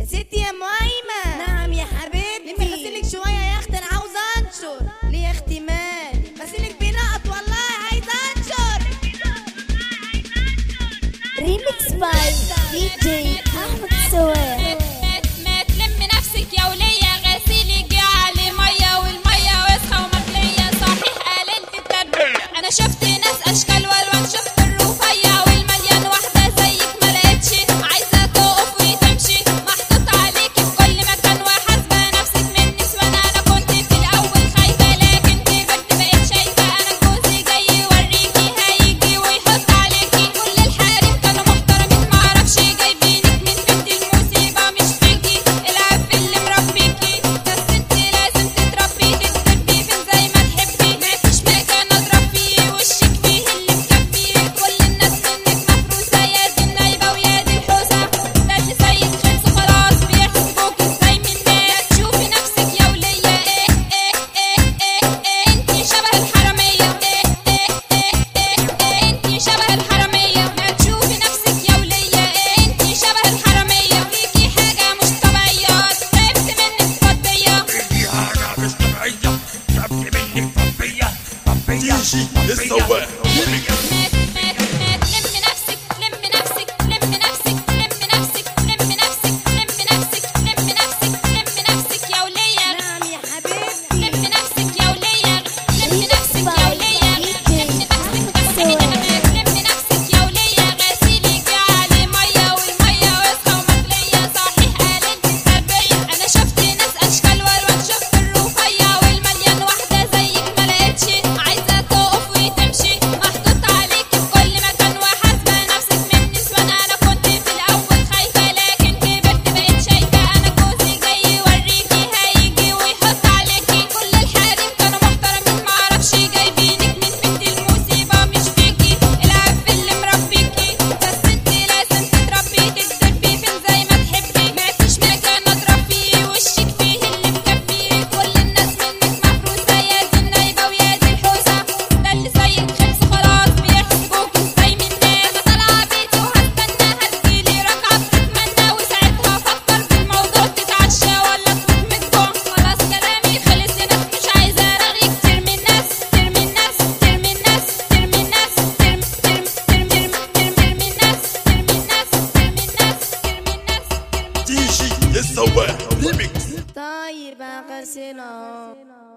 ست يا مايمة نعم يا حبيبتي لمي غسلك شوية يا اختي انا عاوزة انشر ليه يا اختي مالي غسلك بنقط والله عايزة انشر ريميكس باي دي جي احمد سوير ما تلم نفسك يا ولية غسيلي جعلي مية والمية وسخة ومغلية صحيح قللت التربية أنا شفت ناس أشكال والوان شفت الرفيع والمليان واحدة زيك ما لقيتش عايزة تقف وتمشي محطوط عليكي في كل مكان وحاسبة نفسك من نسوان أنا كنت في الأول خايفة لكن كبرت بقيت شايفة أنا جوزي جاي يوريكي هيجي ويحط عليكي كل الحريم كانوا محترمين معرفش جايبينك من بنت المصيبة مش فيكي العب في اللي مربيكي بس انت لازم تتربي تكتبي فين زي ما تحبي مفيش مكان اضرب فيه وشك فيه اللي مكفيه كل الناس منك مفروسة يا دي النايبة ويا دي الحوسة ده اللي زيك خلصوا خلاص بيحسبوك ازاي من الناس شوفي نفسك يا ولية ايه ايه ايه ايه ايه انتي شبه الحرامية ايه ايه ايه ايه ايه انتي شبه الحرامية ما تشوفي نفسك يا ولية ايه انتي شبه الحرامية فيكي حاجة مش طبيعية تعبت منك فضية في حاجة مش طبيعية تعبت منك طبية طبية تيجي السواق لم نفسك لم نفسك لم نفسك لم نفسك لم نفسك لم نفسك لم نفسك لم نفسك يا ولية نعم يا حبيبتي لم نفسك يا ولية لم نفسك يا ولية لم نفسك لم نفسك يا ولية غسيلي جعلي مية والمية وسخة ومغلية صحيح قللت التربية أنا شفت ناس أشكال والوان شفت الرفيع والمليان واحدة زيك ما لقيتش عايزة تقف وتمشي محطوط عليكي في كل مكان وحاسبة نفسك من نسوان أنا كنت في الأول خايفة لكن كبرت بقيت شايفة أنا جوزي جاي يوريكي هيجي ويحط عليكي كل الحريم كانوا محترمين معرفش جايبينك من بنت المصيبة مش فيكي العب في اللي مربيكي بس انت لازم تتربي تكدبي فين زي ما تحبي مفيش مكان اضرب فيه وشك فيه اللي مكفيه كل الناس منك مفروسة يا دي النايبة ويا دي الحوسة ده اللي زيك خلصوا خلاص بيحسبوك ازاي من الناس انا طالعة بيتي وهستنى هتجيلي ركعة بتتمنى وساعتها افكر في الموضوع تتعشى ولا تموت من الجوع خلاص كلامي خلص يا ناس مش عايزة ارغي كتير من الناس ترمي الناس ترمي الناس ترمي الناس ترمي ترمي ترمي ترمي ترمي الناس ترمي الناس ترمي الناس ترمي الناس ترمي تيجي السواق ريميكس طيب غسلها